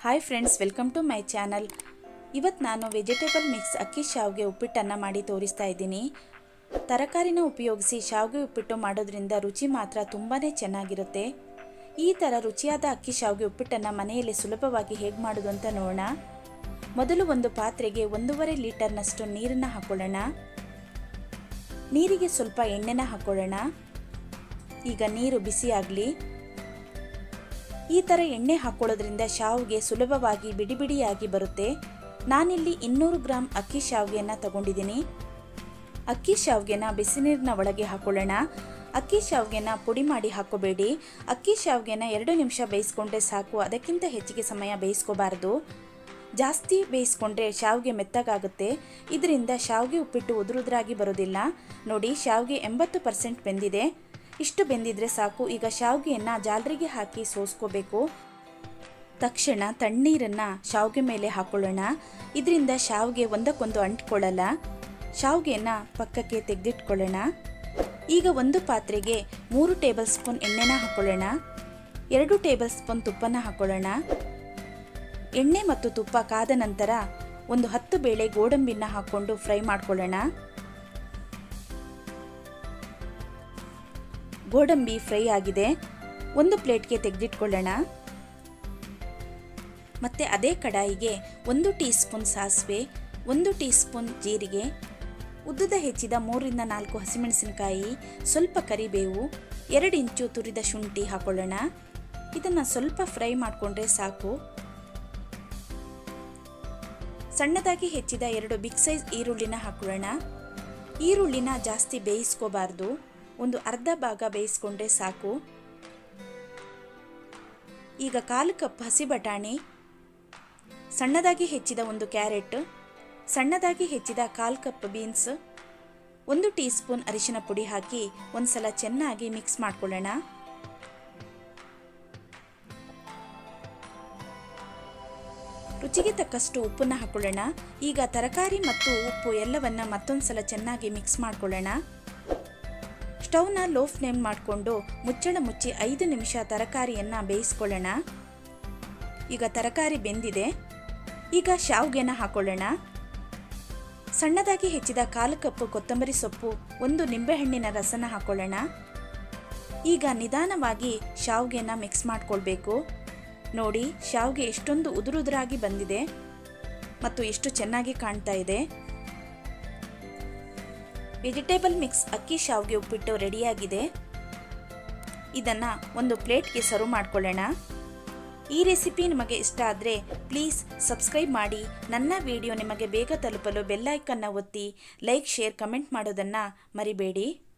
hi friends welcome to my channel ಇವತ್ತು ನಾನು vegetable mix ಅಕ್ಕಿ ಶಾವ್ಗೆ ಉಪ್ಪಿಟ್ಟನ್ನು ಮಾಡಿ ತೋರಿಸ್ತಾ ಇದ್ದೀನಿ ತರಕಾರಿನ ಉಪಯೋಗಿಸಿ ಶಾವ್ಗೆ ಉಪ್ಪಿಟ್ಟು ಮಾಡೋದ್ರಿಂದ ರುಚಿ ಮಾತ್ರ ತುಂಬಾ ಚೆನ್ನಾಗಿರುತ್ತೆ ಈ ಥರ ರುಚಿಯಾದ ಅಕ್ಕಿ ಶಾವ್ಗೆ ಉಪ್ಪಿಟ್ಟನ್ನು ಮನೆಯಲ್ಲಿ ಸುಲಭವಾಗಿ ಹೇಗೆ ಮಾಡೋದು ಅಂತ ನೋಡೋಣ ಮೊದಲು ಒಂದು ಪಾತ್ರೆಗೆ ಒಂದೂವರೆ ಲೀಟರ್ನಷ್ಟು ನೀರನ್ನು ಹಾಕೊಳ್ಳೋಣ ನೀರಿಗೆ ಸ್ವಲ್ಪ ಎಣ್ಣೆನ ಹಾಕೊಳ್ಳೋಣ ಈಗ ನೀರು ಬಿಸಿಯಾಗಲಿ ಈ ಥರ ಎಣ್ಣೆ ಹಾಕೊಳ್ಳೋದ್ರಿಂದ ಶಾವ್ಗೆ ಸುಲಭವಾಗಿ ಬಿಡಿ ಬಿಡಿಯಾಗಿ ಬರುತ್ತೆ ನಾನಿಲ್ಲಿ ಇನ್ನೂರು ಗ್ರಾಮ್ ಅಕ್ಕಿ ಶಾವ್ಗೆಯನ್ನು ತಗೊಂಡಿದ್ದೀನಿ ಅಕ್ಕಿ ಶಾವ್ಗೆನ ಬಿಸಿನೀರಿನ ಒಳಗೆ ಹಾಕೊಳ್ಳೋಣ ಅಕ್ಕಿ ಶಾವ್ಗೆನ ಪುಡಿ ಮಾಡಿ ಹಾಕೋಬೇಡಿ ಅಕ್ಕಿ ಶಾವ್ಗೆನ ಎರಡು ನಿಮಿಷ ಬೇಯಿಸ್ಕೊಂಡ್ರೆ ಸಾಕು ಅದಕ್ಕಿಂತ ಹೆಚ್ಚಿಗೆ ಸಮಯ ಬೇಯಿಸ್ಕೋಬಾರ್ದು ಜಾಸ್ತಿ ಬೇಯಿಸ್ಕೊಂಡ್ರೆ ಶಾವ್ಗೆ ಮೆತ್ತಗಾಗುತ್ತೆ ಇದರಿಂದ ಶಾವ್ಗೆ ಉಪ್ಪಿಟ್ಟು ಉದುರುದ್ರಾಗಿ ಬರೋದಿಲ್ಲ ನೋಡಿ ಶಾವ್ಗೆ ಎಂಬತ್ತು ಪರ್ಸೆಂಟ್ ಬೆಂದಿದೆ ಇಷ್ಟು ಬೆಂದಿದ್ರೆ ಸಾಕು ಈಗ ಶಾವ್ಗೆಯನ್ನು ಜಾಲರಿಗೆ ಹಾಕಿ ಸೋಸ್ಕೋಬೇಕು ತಕ್ಷಣ ತಣ್ಣೀರನ್ನು ಶಾವ್ಗೆ ಮೇಲೆ ಹಾಕೊಳ್ಳೋಣ ಇದರಿಂದ ಶಾವ್ಗೆ ಒಂದಕ್ಕೊಂದು ಅಂಟ್ಕೊಳ್ಳಲ್ಲ ಶಾವ್ಗೆನ ಪಕ್ಕಕ್ಕೆ ತೆಗೆದಿಟ್ಕೊಳ್ಳೋಣ ಈಗ ಒಂದು ಪಾತ್ರೆಗೆ ಮೂರು ಟೇಬಲ್ ಸ್ಪೂನ್ ಎಣ್ಣೆನ ಹಾಕೊಳ್ಳೋಣ ಎರಡು ಟೇಬಲ್ ಸ್ಪೂನ್ ತುಪ್ಪನ ಹಾಕೊಳ್ಳೋಣ ಎಣ್ಣೆ ಮತ್ತು ತುಪ್ಪ ಕಾದ ನಂತರ ಒಂದು ಹತ್ತು ಬೇಳೆ ಗೋಡಂಬಿನ ಹಾಕ್ಕೊಂಡು ಫ್ರೈ ಮಾಡ್ಕೊಳ್ಳೋಣ ಗೋಡಂಬಿ ಫ್ರೈ ಆಗಿದೆ ಒಂದು ಪ್ಲೇಟ್ಗೆ ತೆಗೆದಿಟ್ಕೊಳ್ಳೋಣ ಮತ್ತು ಅದೇ ಕಡಾಯಿಗೆ ಒಂದು ಟೀ ಸ್ಪೂನ್ ಸಾಸಿವೆ ಒಂದು ಟೀ ಸ್ಪೂನ್ ಜೀರಿಗೆ ಉದ್ದದ ಹೆಚ್ಚಿದ ಮೂರರಿಂದ ನಾಲ್ಕು ಹಸಿಮೆಣಸಿನಕಾಯಿ ಸ್ವಲ್ಪ ಕರಿಬೇವು ಎರಡು ಇಂಚು ತುರಿದ ಶುಂಠಿ ಹಾಕೊಳ್ಳೋಣ ಇದನ್ನು ಸ್ವಲ್ಪ ಫ್ರೈ ಮಾಡಿಕೊಂಡ್ರೆ ಸಾಕು ಸಣ್ಣದಾಗಿ ಹೆಚ್ಚಿದ ಎರಡು ಬಿಗ್ ಸೈಜ್ ಈರುಳ್ಳಿನ ಹಾಕೊಳ್ಳೋಣ ಈರುಳ್ಳಿನ ಜಾಸ್ತಿ ಬೇಯಿಸ್ಕೋಬಾರ್ದು ಒಂದು ಅರ್ಧ ಭಾಗ ಬೇಯಿಸ್ಕೊಂಡ್ರೆ ಸಾಕು ಈಗ ಕಾಲು ಕಪ್ ಹಸಿ ಬಟಾಣಿ ಸಣ್ಣದಾಗಿ ಹೆಚ್ಚಿದ ಒಂದು ಕ್ಯಾರೆಟ್ ಸಣ್ಣದಾಗಿ ಹೆಚ್ಚಿದ ಕಾಲು ಕಪ್ ಬೀನ್ಸ್ ಒಂದು ಟೀ ಸ್ಪೂನ್ ಅರಿಶಿನ ಪುಡಿ ಹಾಕಿ ಒಂದ್ಸಲ ಚೆನ್ನಾಗಿ ಮಿಕ್ಸ್ ಮಾಡ್ಕೊಳ್ಳೋಣ ರುಚಿಗೆ ತಕ್ಕಷ್ಟು ಉಪ್ಪನ್ನು ಹಾಕೊಳ್ಳೋಣ ಈಗ ತರಕಾರಿ ಮತ್ತು ಉಪ್ಪು ಎಲ್ಲವನ್ನ ಮತ್ತೊಂದು ಸಲ ಚೆನ್ನಾಗಿ ಮಿಕ್ಸ್ ಮಾಡ್ಕೊಳ್ಳೋಣ ಸ್ಟವ್ನ ಲೋ ಫ್ಲೇಮ್ ಮಾಡಿಕೊಂಡು ಮುಚ್ಚಳ ಮುಚ್ಚಿ ಐದು ನಿಮಿಷ ತರಕಾರಿಯನ್ನು ಬೇಯಿಸ್ಕೊಳ್ಳೋಣ ಈಗ ತರಕಾರಿ ಬೆಂದಿದೆ ಈಗ ಶಾವ್ಗೆನ ಹಾಕೊಳ್ಳೋಣ ಸಣ್ಣದಾಗಿ ಹೆಚ್ಚಿದ ಕಾಲು ಕಪ್ಪು ಕೊತ್ತಂಬರಿ ಸೊಪ್ಪು ಒಂದು ನಿಂಬೆಹಣ್ಣಿನ ರಸನ ಹಾಕೊಳ್ಳೋಣ ಈಗ ನಿಧಾನವಾಗಿ ಶಾವ್ಗೆನ ಮಿಕ್ಸ್ ಮಾಡ್ಕೊಳ್ಬೇಕು ನೋಡಿ ಶಾವ್ಗೆ ಎಷ್ಟೊಂದು ಉದುರುದುರಾಗಿ ಬಂದಿದೆ ಮತ್ತು ಎಷ್ಟು ಚೆನ್ನಾಗಿ ಕಾಣ್ತಾ ಇದೆ ವೆಜಿಟೇಬಲ್ ಮಿಕ್ಸ್ ಅಕ್ಕಿ ಶಾವ್ಗೆ ಉಪ್ಪಿಟ್ಟು ರೆಡಿಯಾಗಿದೆ ಇದನ್ನು ಒಂದು ಪ್ಲೇಟ್ಗೆ ಸರ್ವ್ ಮಾಡ್ಕೊಳ್ಳೋಣ ಈ ರೆಸಿಪಿ ನಿಮಗೆ ಇಷ್ಟ ಆದರೆ ಪ್ಲೀಸ್ ಸಬ್ಸ್ಕ್ರೈಬ್ ಮಾಡಿ ನನ್ನ ವಿಡಿಯೋ ನಿಮಗೆ ಬೇಗ ತಲುಪಲು ಬೆಲ್ಲೈಕನ್ನ ಒತ್ತಿ ಲೈಕ್ ಶೇರ್ ಕಮೆಂಟ್ ಮಾಡೋದನ್ನು ಮರಿಬೇಡಿ